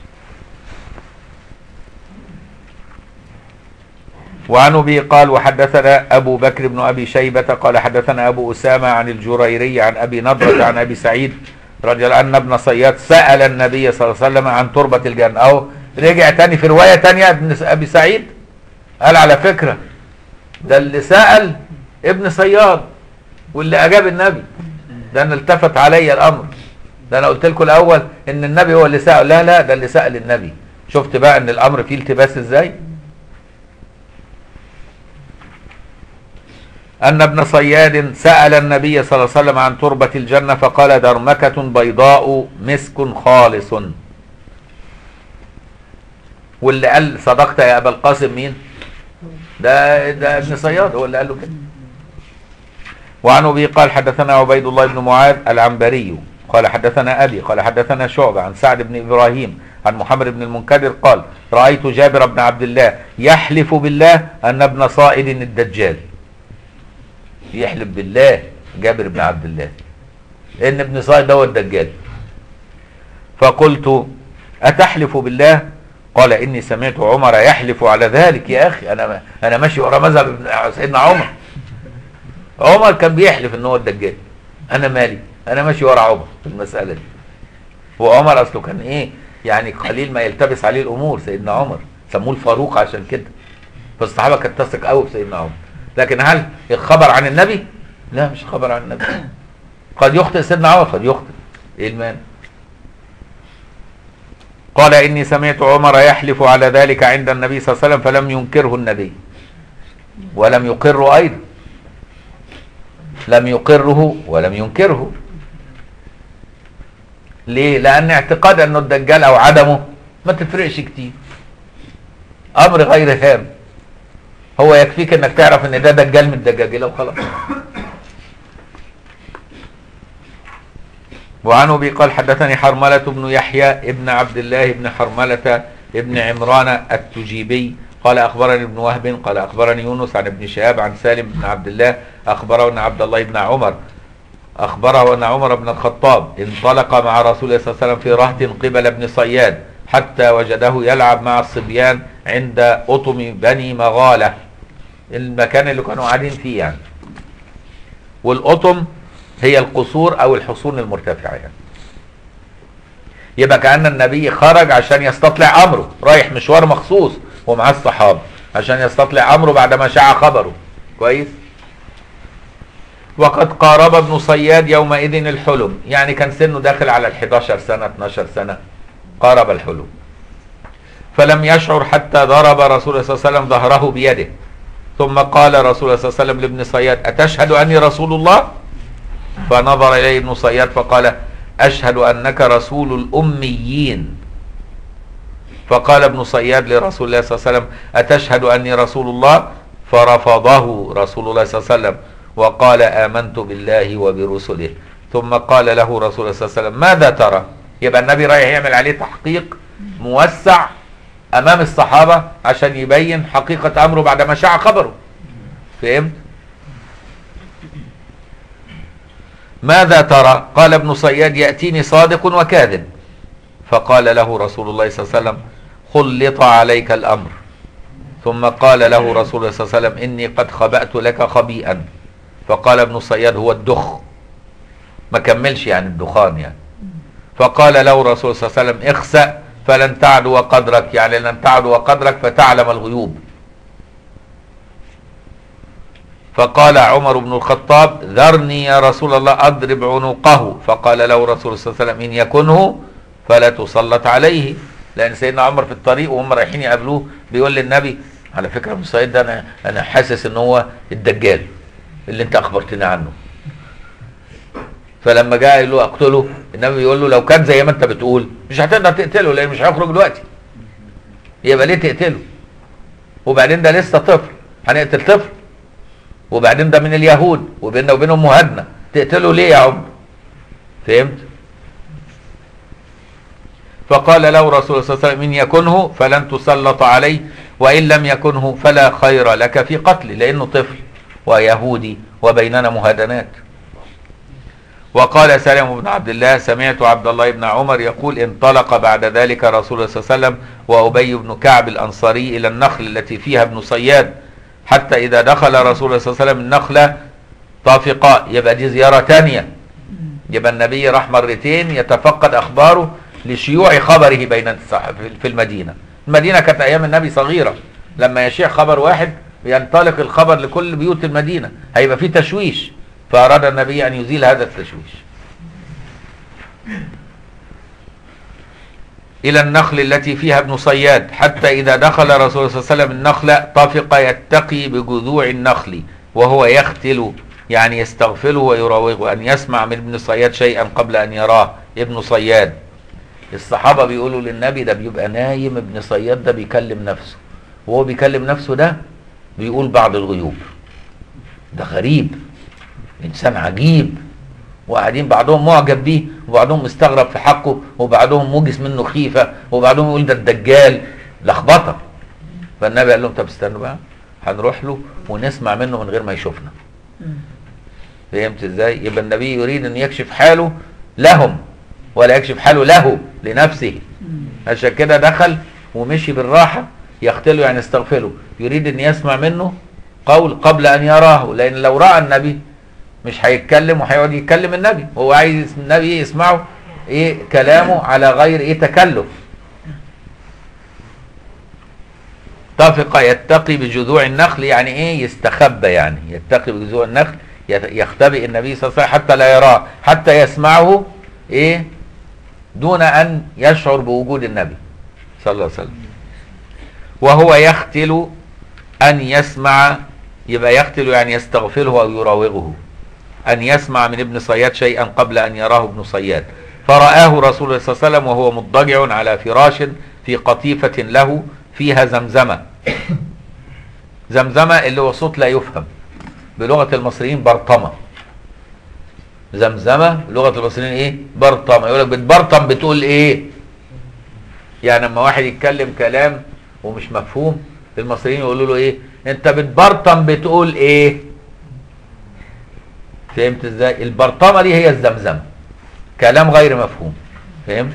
وعن ابي قال وحدثنا ابو بكر بن ابي شيبه قال حدثنا ابو اسامه عن الجريري عن ابي نضره عن ابي سعيد رضي الله عنه ابن صياد سال النبي صلى الله عليه وسلم عن تربه الجنه او رجع تاني في روايه تانية ابن ابي سعيد قال على فكره ده اللي سال ابن صياد واللي اجاب النبي ده انا التفت علي الامر ده انا قلت لكم الاول ان النبي هو اللي سال لا لا ده اللي سال النبي شفت بقى ان الامر فيه التباس ازاي أن ابن صياد سأل النبي صلى الله عليه وسلم عن تربة الجنة فقال درمكة بيضاء مسك خالص واللي قال صدقت يا أبا القاسم مين ده ده ابن صياد هو اللي قال له كده وعن أبي قال حدثنا عبيد الله بن معاذ العنبري قال حدثنا أبي قال حدثنا شعبة عن سعد بن إبراهيم عن محمد بن المنكدر قال رأيت جابر بن عبد الله يحلف بالله أن ابن صائد الدجال يحلف بالله جابر بن عبد الله ان ابن صائد هو الدجال فقلت اتحلف بالله قال اني سمعت عمر يحلف على ذلك يا اخي انا انا ماشي ورا مذهب ابن- سيدنا عمر عمر كان بيحلف ان هو الدجال انا مالي انا ماشي ورا عمر في المساله دي وعمر اصله كان ايه يعني قليل ما يلتبس عليه الامور سيدنا عمر سموه الفاروق عشان كده فالصحابه كانت تثق قوي في سيدنا عمر لكن هل الخبر عن النبي لا مش خبر عن النبي قد يخطئ سيدنا عمر قد يخطئ ايه المانع قال اني سمعت عمر يحلف على ذلك عند النبي صلى الله عليه وسلم فلم ينكره النبي ولم يقره ايضا لم يقره ولم ينكره ليه لان اعتقاد انه الدجال او عدمه ما تفرقش كتير امر غير هام هو يكفيك انك تعرف ان ده دجال من الدجاجله وخلاص وعن ابي قال حدثني حرملة بن يحيى ابن عبد الله بن حرملة ابن عمران التجيبي قال اخبرني ابن وهب قال اخبرني يونس عن ابن شهاب عن سالم بن عبد الله اخبره ان عبد الله بن عمر اخبره ان عمر بن الخطاب انطلق مع رسول الله صلى الله عليه وسلم في رهط قبل ابن صياد حتى وجده يلعب مع الصبيان عند أطم بني مغالة المكان اللي كانوا قاعدين فيه يعني والأطم هي القصور أو الحصون المرتفعة يعني يبقى كأن النبي خرج عشان يستطلع أمره رايح مشوار مخصوص ومعاه الصحابة عشان يستطلع أمره بعدما شاع خبره كويس وقد قارب ابن صياد يومئذ الحلم يعني كان سنه داخل على ال 11 سنة 12 سنة قارب الحلم فلم يشعر حتى ضرب رسول الله صلى الله عليه وسلم ظهره بيده ثم قال رسول الله صلى الله عليه وسلم لابن صياد أتشهد أني رسول الله فنظر إليه ابن صياد فقال أشهد أنك رسول الأميين فقال ابن صياد لرسول الله صلى الله عليه وسلم أتشهد أني رسول الله فرفضه رسول الله صلى الله عليه وسلم وقال آمنت بالله وبرسله ثم قال له رسول الله صلى الله عليه وسلم ماذا ترى يبقى النبي رايح يعمل عليه تحقيق موسع امام الصحابه عشان يبين حقيقه امره بعد ما شاع خبره فهمت ماذا ترى قال ابن صياد ياتيني صادق وكاذب فقال له رسول الله صلى الله عليه وسلم خلط عليك الامر ثم قال له رسول الله صلى الله عليه وسلم اني قد خبأت لك خبيئا فقال ابن صياد هو الدخ ما كملش يعني الدخان يعني فقال له رسول صلى الله عليه وسلم اخسأ فلن تعدو قدرك يعني لن تعدو قدرك فتعلم الغيوب فقال عمر بن الخطاب ذرني يا رسول الله اضرب عنقه فقال له رسول صلى الله عليه وسلم ان يكنه فلا تسلط عليه لان سيدنا عمر في الطريق وهم رايحين يقابلوه بيقول للنبي على فكره ابن سعيد ده انا انا حاسس ان هو الدجال اللي انت اخبرتنا عنه فلما جاء يقول له اقتله النبي بيقول له لو كان زي ما انت بتقول مش هتقدر تقتله لان مش هيخرج دلوقتي يبقى ليه تقتله وبعدين ده لسه طفل هنقتل طفل وبعدين ده من اليهود وبيننا وبينهم مهادنه تقتله ليه يا عمر فهمت فقال له رسول الله صلى الله عليه وسلم ان يكنه فلن تسلط عليه وان لم يكنه فلا خير لك في قتله لانه طفل ويهودي وبيننا مهادنات وقال سالم بن عبد الله سمعت عبد الله بن عمر يقول انطلق بعد ذلك رسول الله صلى الله عليه وسلم وابي بن كعب الانصاري الى النخل التي فيها ابن صياد حتى اذا دخل رسول الله صلى الله عليه وسلم النخله طافقا يبقى دي زياره ثانيه يبقى النبي راح مرتين يتفقد اخباره لشيوع خبره بين في المدينه المدينه كانت ايام النبي صغيره لما يشيع خبر واحد ينطلق الخبر لكل بيوت المدينه هيبقى في تشويش فأراد النبي أن يزيل هذا التشويش إلى النخل التي فيها ابن صياد حتى إذا دخل رسول الله صلى الله عليه وسلم النخل طفق يتقي بجذوع النخل وهو يختل يعني يستغفله ويراوغه أن يسمع من ابن صياد شيئا قبل أن يراه ابن صياد الصحابة بيقولوا للنبي ده بيبقى نايم ابن صياد ده بيكلم نفسه وهو بيكلم نفسه ده بيقول بعض الغيوب ده غريب انسان عجيب وقاعدين بعضهم معجب بيه وبعضهم مستغرب في حقه وبعضهم موجس منه خيفه وبعضهم يقول ده الدجال لخبطه فالنبي قال لهم طب استنوا بقى هنروح له ونسمع منه من غير ما يشوفنا فهمت ازاي يبقى النبي يريد ان يكشف حاله لهم ولا يكشف حاله له لنفسه عشان كده دخل ومشي بالراحة يختله يعني يستغفره يريد ان يسمع منه قول قبل ان يراه لان لو رأى النبي مش هيتكلم وهيقعد يتكلم النبي هو عايز النبي يسمعه ايه كلامه على غير ايه تكلف اتفق يتقي بجذوع النخل يعني ايه يستخبى يعني يتقي بجذوع النخل يت- يختبئ النبي صلى الله عليه وسلم حتى لا يراه حتى يسمعه ايه دون ان يشعر بوجود النبي صلى الله عليه وسلم وهو يختل ان يسمع يبقى يختل يعني يستغفله او يراوغه ان يسمع من ابن صياد شيئا قبل ان يراه ابن صياد فرآه رسول الله صلى الله عليه وسلم وهو مضطجع على فراش في قطيفة له فيها زمزمة زمزمة اللي هو صوت لا يفهم بلغة المصريين برطمة زمزمة بلغة المصريين ايه برطمة يقول لك بتبرطم بتقول ايه يعني لما واحد يتكلم كلام ومش مفهوم المصريين يقولوا له ايه انت بتبرطم بتقول ايه فهمت ازاي البرطمة دي هي الزمزمة كلام غير مفهوم فهمت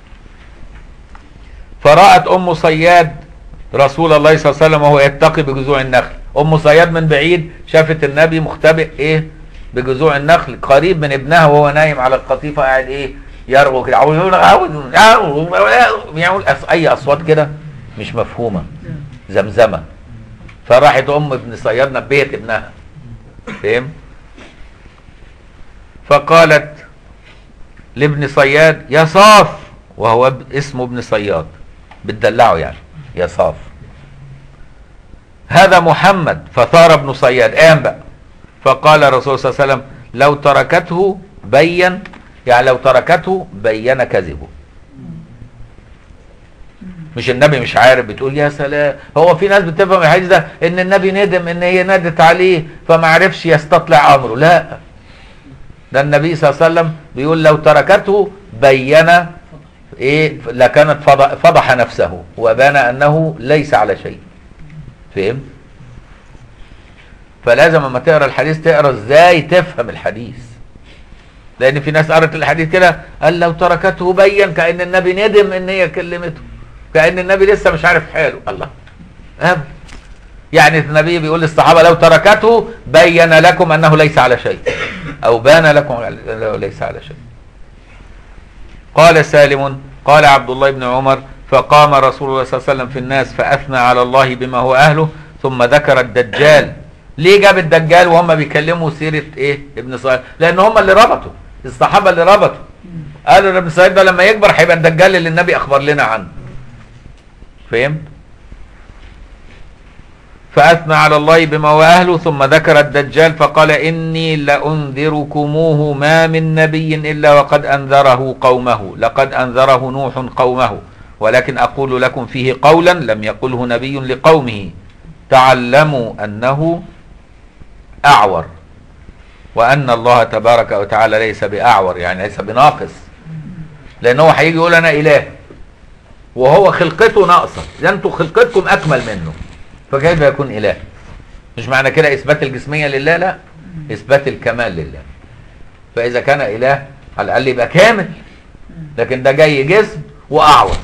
فرأت أم صياد رسول الله صلى الله عليه وسلم وهو يتقي بجذوع النخل أم صياد من بعيد شافت النبي مختبئ إيه بجذوع النخل قريب من ابنها وهو نايم على القطيفة قاعد إيه يرغو كده عاوز- عاوز- عاوز- بيعمل أص- أي أصوات كده مش مفهومة زمزمة فراحت أم ابن صياد نبهت ابنها فهم فقالت لابن صياد يا صاف وهو اب- اسمه ابن صياد بتدلعه يعني يا صاف هذا محمد فثار ابن صياد قام بقى فقال الرسول صلى الله عليه وسلم لو تركته بين يعني لو تركته بين كذبه مش النبي مش عارف بتقول يا سلام هو في ناس بتفهم الحديث ده ان النبي ندم ان هي نادت عليه فما عرفش يستطلع امره لا ده النبي صلى الله عليه وسلم بيقول لو تركته بين ايه لكانت فضح, فضح نفسه وبان انه ليس على شيء فهم فلازم اما تقرا الحديث تقرا ازاي تفهم الحديث لان في ناس قرت الحديث كده قال لو تركته بين كان النبي ندم ان هي كلمته كان النبي لسه مش عارف حاله الله أب. يعني النبي بيقول للصحابه لو تركته بين لكم انه ليس على شيء او بان لكم انه ليس على شيء قال سالم قال عبد الله بن عمر فقام رسول الله صلى الله عليه وسلم في الناس فاثنى على الله بما هو اهله ثم ذكر الدجال ليه جاب الدجال وهم بيكلموا سيره ايه ابن صهيب لان هم اللي ربطوا الصحابه اللي ربطوا قالوا ابن صهيب ده لما يكبر هيبقى الدجال اللي النبي اخبر لنا عنه فهمت فأثنى على الله بما هو أهله ثم ذكر الدجال فقال إني لأنذركموه ما من نبي إلا وقد أنذره قومه لقد أنذره نوح قومه ولكن أقول لكم فيه قولا لم يقله نبي لقومه تعلموا أنه أعور وأن الله تبارك وتعالى ليس بأعور يعني ليس بناقص لأنه هيجي يقول أنا إله وهو خلقته ناقصة ده انتوا خلقتكم أكمل منه فكيف يكون إله مش معنى كده إثبات الجسمية لله لا إثبات الكمال لله فإذا كان إله على الأقل يبقى كامل لكن ده جاي جسم وأعور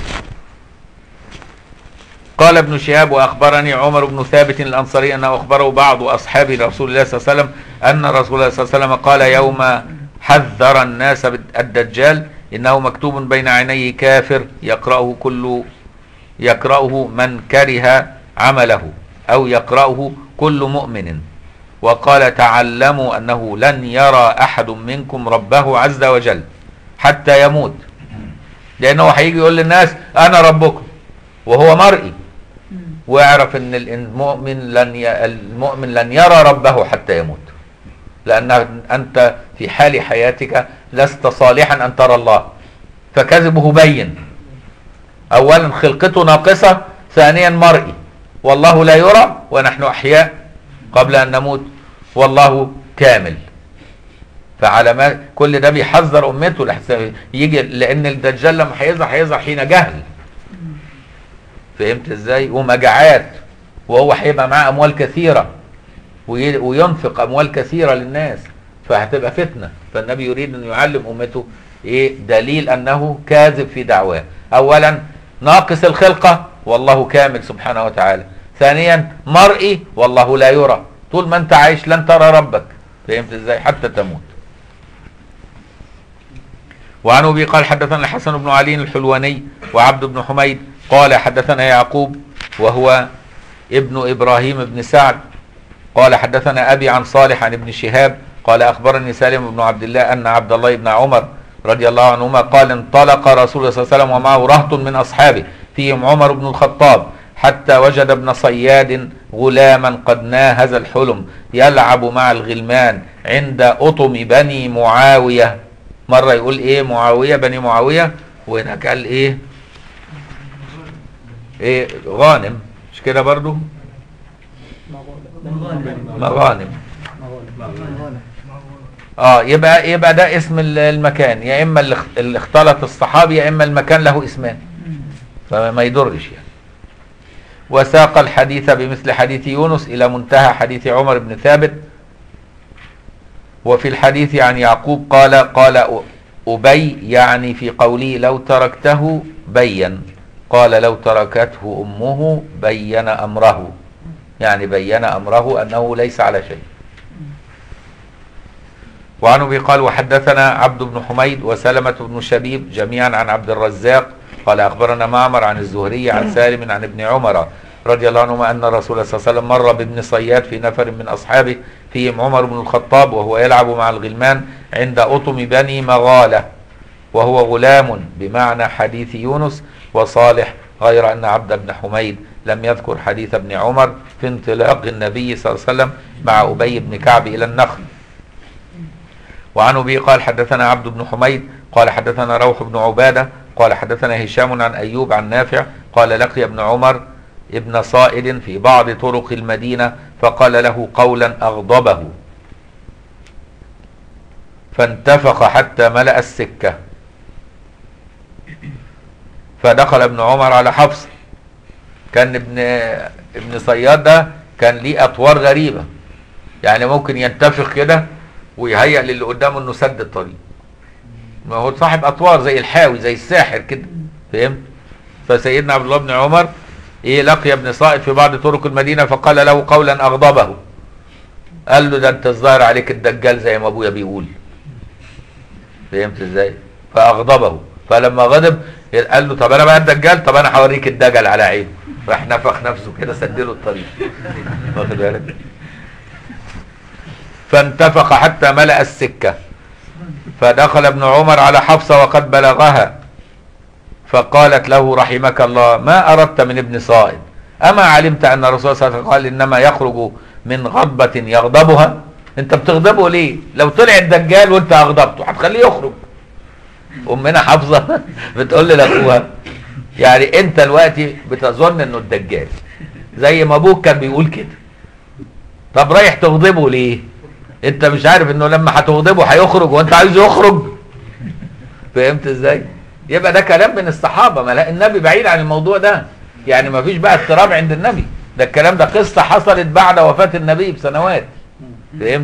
قال ابن شهاب واخبرني عمر بن ثابت الانصاري انه اخبره بعض اصحاب رسول الله صلى الله عليه وسلم ان رسول الله صلى الله عليه وسلم قال يوم حذر الناس الدجال انه مكتوب بين عينيه كافر يقراه كل يقراه من كره عمله او يقراه كل مؤمن وقال تعلموا انه لن يرى احد منكم ربه عز وجل حتى يموت لانه هيجي يقول للناس انا ربكم وهو مرئي واعرف ان المؤمن لن ي... المؤمن لن يرى ربه حتى يموت لان انت في حال حياتك لست صالحا ان ترى الله فكذبه بين اولا خلقته ناقصه ثانيا مرئي والله لا يرى ونحن احياء قبل ان نموت والله كامل فعلى ما كل ده بيحذر امته لحسن يجي لان الدجال لما هيظهر هيظهر حين جهل فهمت ازاي ومجاعات وهو هيبقى معاه اموال كثيره وي- وينفق اموال كثيره للناس فهتبقى فتنه فالنبي يريد ان يعلم امته ايه دليل انه كاذب في دعواه اولا ناقص الخلقة والله كامل سبحانه وتعالى ثانيا مرئي والله لا يرى طول ما انت عايش لن ترى ربك فهمت ازاي حتى تموت وعن ابي قال حدثنا الحسن بن علي الحلواني وعبد بن حميد قال حدثنا يعقوب وهو ابن ابراهيم بن سعد قال حدثنا ابي عن صالح عن ابن شهاب قال اخبرني سالم بن عبد الله ان عبد الله بن عمر رضي الله عنهما قال انطلق رسول الله صلى الله عليه وسلم ومعه رهط من اصحابه فيهم عمر بن الخطاب حتى وجد ابن صياد غلاما قد ناهز الحلم يلعب مع الغلمان عند أطم بني معاوية مرة يقول ايه معاوية بني معاوية وهناك قال ايه ايه غانم مش كده برضو مغانم اه يبقى يبقى ده اسم ال- المكان يا اما اللي اخ- اللي اختلط الصحابي يا اما المكان له اسمان فما يضرش يعني وساق الحديث بمثل حديث يونس الى منتهى حديث عمر بن ثابت وفي الحديث عن يعقوب قال قال أ- أبي يعني في قوله لو تركته بين قال لو تركته أمه بين أمره يعني بين أمره أنه ليس على شيء وعن ابي قال وحدثنا عبد بن حميد وسلمة بن شبيب جميعا عن عبد الرزاق قال اخبرنا معمر عن الزهري عن سالم عن ابن عمر رضي الله عنهما ان الرسول صلى الله عليه وسلم مر بابن صياد في نفر من اصحابه فيهم عمر بن الخطاب وهو يلعب مع الغلمان عند اطم بني مغاله وهو غلام بمعنى حديث يونس وصالح غير ان عبد بن حميد لم يذكر حديث ابن عمر في انطلاق النبي صلى الله عليه وسلم مع ابي بن كعب الى النخل وعن ابي قال حدثنا عبد بن حميد قال حدثنا روح بن عباده قال حدثنا هشام عن ايوب عن نافع قال لقي ابن عمر ابن صائد في بعض طرق المدينه فقال له قولا اغضبه فانتفخ حتى ملا السكه فدخل ابن عمر على حفص كان ابن ابن صياد ده كان ليه اطوار غريبه يعني ممكن ينتفخ كده ويهيأ للي قدامه انه سد الطريق ما هو صاحب اطوار زي الحاوي زي الساحر كده فهمت فسيدنا عبد الله بن عمر ايه لقي ابن صائد في بعض طرق المدينه فقال له قولا اغضبه قال له ده انت الظاهر عليك الدجال زي ما ابويا بيقول فهمت ازاي فاغضبه فلما غضب قال له طب انا بقى الدجال طب انا هوريك الدجل على عينه راح نفخ نفسه كده سدله الطريق واخد بالك فانتفخ حتى ملأ السكة فدخل ابن عمر على حفصة وقد بلغها فقالت له رحمك الله ما أردت من ابن صائد أما علمت أن الرسول صلى الله عليه وسلم قال إنما يخرج من غضبة يغضبها أنت بتغضبه ليه لو طلع الدجال وأنت أغضبته هتخليه يخرج أمنا حفصة بتقول لأخوها يعني أنت دلوقتي بتظن إنه الدجال زي ما أبوك كان بيقول كده طب رايح تغضبه ليه انت مش عارف انه لما هتغضبه هيخرج وانت عايزه يخرج فهمت ازاي يبقى ده كلام من الصحابه ما لا النبي بعيد عن الموضوع ده يعني ما فيش بقى اضطراب عند النبي ده الكلام ده قصه حصلت بعد وفاه النبي بسنوات فهمت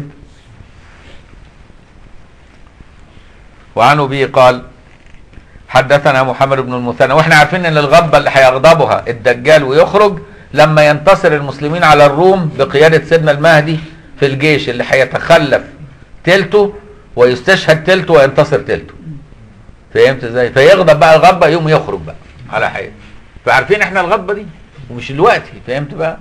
وعن ابي قال حدثنا محمد بن المثنى واحنا عارفين ان الغضبه اللي هيغضبها الدجال ويخرج لما ينتصر المسلمين على الروم بقياده سيدنا المهدي في الجيش اللي هيتخلف تلته ويستشهد تلته وينتصر تلته فهمت ازاي فيغضب بقى الغضبه يوم يخرج بقى على حاجه فعارفين احنا الغضبه دي ومش دلوقتي فهمت بقى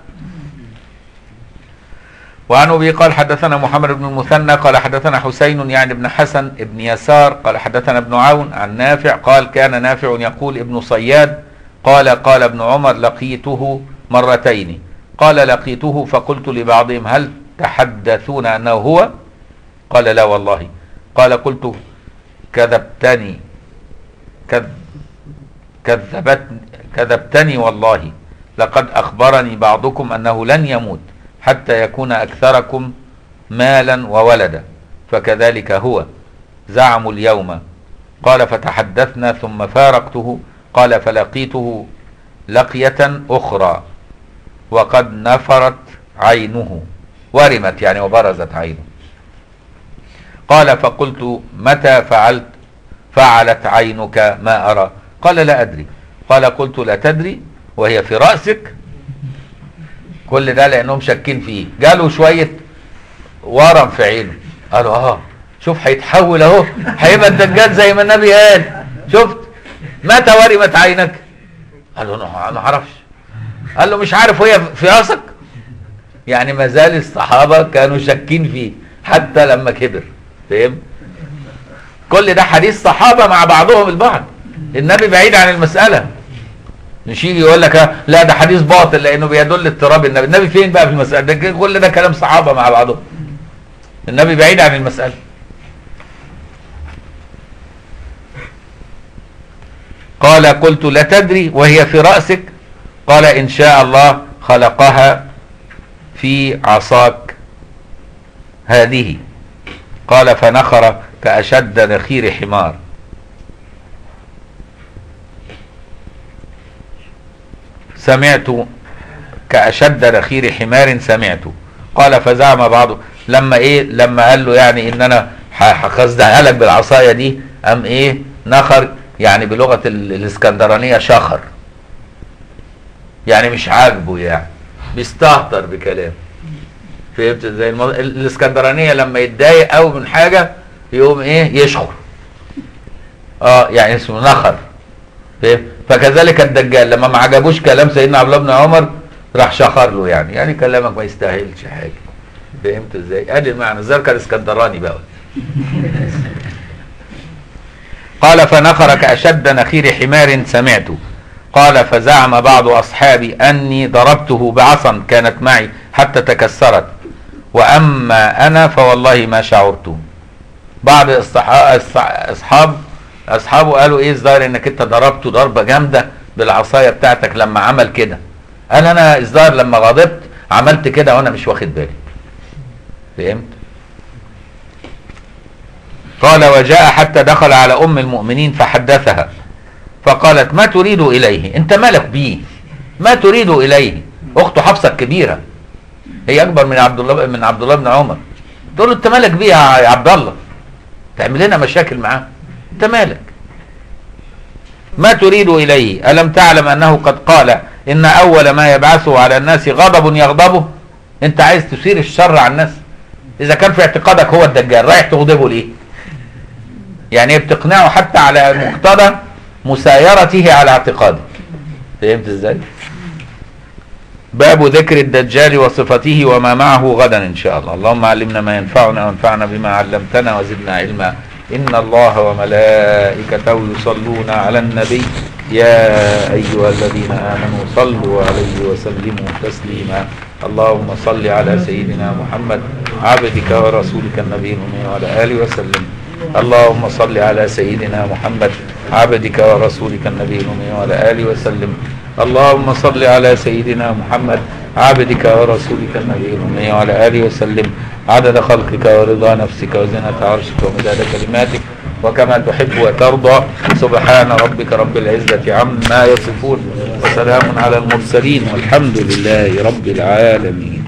وعن ابي قال حدثنا محمد بن المثنى قال حدثنا حسين يعني ابن حسن ابن يسار قال حدثنا ابن عون عن نافع قال كان نافع يقول ابن صياد قال قال ابن عمر لقيته مرتين قال لقيته فقلت لبعضهم هل تحدثون انه هو قال لا والله قال قلت كذبتني كذ كذبتني كذبتني والله لقد اخبرني بعضكم انه لن يموت حتى يكون اكثركم مالا وولدا فكذلك هو زعموا اليوم قال فتحدثنا ثم فارقته قال فلقيته لقيه اخرى وقد نفرت عينه ورمت يعني وبرزت عينه قال فقلت متى فعلت فعلت عينك ما أرى قال لا أدري قال قال قلت لا تدري وهي في رأسك كل ده لأنهم شاكين فيه جاله شوية ورم في عينه قالوا اه شوف هيتحول اهو هيبقى الدجال زي ما النبي قال شفت متى ورمت عينك قال له انا ما اعرفش قال له مش عارف وهي في راسك يعني ما زال الصحابه كانوا شاكين فيه حتى لما كبر فاهم كل ده حديث صحابه مع بعضهم البعض النبي بعيد عن المساله مش يجي يقول لك آه، لا ده حديث باطل لانه بيدل اضطراب النبي النبي فين بقى في المساله ده كل ده كلام صحابه مع بعضهم النبي بعيد عن المساله قال قلت لا تدري وهي في رأسك قال إن شاء الله خلقها في عصاك هذه قال فنخر كأشد نخير حمار سمعت كأشد نخير حمار سمعت قال فزعم بعض لما ايه لما قال له يعني ان انا هخزدها لك بالعصايه دي ام ايه نخر يعني بلغه ال- الاسكندرانيه شخر يعني مش عاجبه يعني بيستهتر بكلام فهمت زي المو... ال- الاسكندرانيه لما يتضايق قوي من حاجه يقوم ايه يشخر اه يعني اسمه نخر فاهم فكذلك الدجال لما ما عجبوش كلام سيدنا عبد الله بن عمر راح شخر له يعني يعني كلامك ما يستاهلش حاجه فهمت ازاي؟ ادي المعنى الزركه الاسكندراني بقى قال فنخر كأشد نخير حمار سمعت قال فزعم بعض أصحابي أني ضربته بعصا كانت معي حتى تكسرت وأما أنا فوالله ما شعرت بعض الصح- الص- أصحاب أصحابه قالوا إيه الظاهر إنك أنت ضربته ضربة جامدة بالعصاية بتاعتك لما عمل كده قال أنا الظاهر لما غضبت عملت كده وأنا مش واخد بالي فهمت قال وجاء حتى دخل على ام المؤمنين فحدثها فقالت ما تريد اليه انت مالك بيه ما تريد اليه اخته حفصه الكبيره هي اكبر من عبد الله من عبد الله بن عمر تقول له انت مالك بيه يا عبد الله تعمل لنا مشاكل معاه انت مالك ما تريد اليه الم تعلم انه قد قال ان اول ما يبعثه على الناس غضب يغضبه انت عايز تثير الشر على الناس اذا كان في اعتقادك هو الدجال رايح تغضبه ليه يعني هي بتقنعه حتى على مقتضى مسايرته على اعتقاده فهمت ازاي باب ذكر الدجال وصفته وما معه غدا ان شاء الله اللهم علمنا ما ينفعنا وانفعنا بما علمتنا وزدنا علما ان الله وملائكته يصلون على النبي يا ايها الذين امنوا صلوا عليه وسلموا تسليما اللهم صل على سيدنا محمد عبدك ورسولك النبي الامي وعلى اله وسلم اللهم صل على سيدنا محمد عبدك ورسولك النبي الأمي وعلى آله وسلم اللهم صل على سيدنا محمد عبدك ورسولك النبي الأمي وعلى آله وسلم عدد خلقك ورضا نفسك وزنة عرشك ومداد كلماتك وكما تحب وترضى سبحان ربك رب العزة عما يصفون وسلام على المرسلين والحمد لله رب العالمين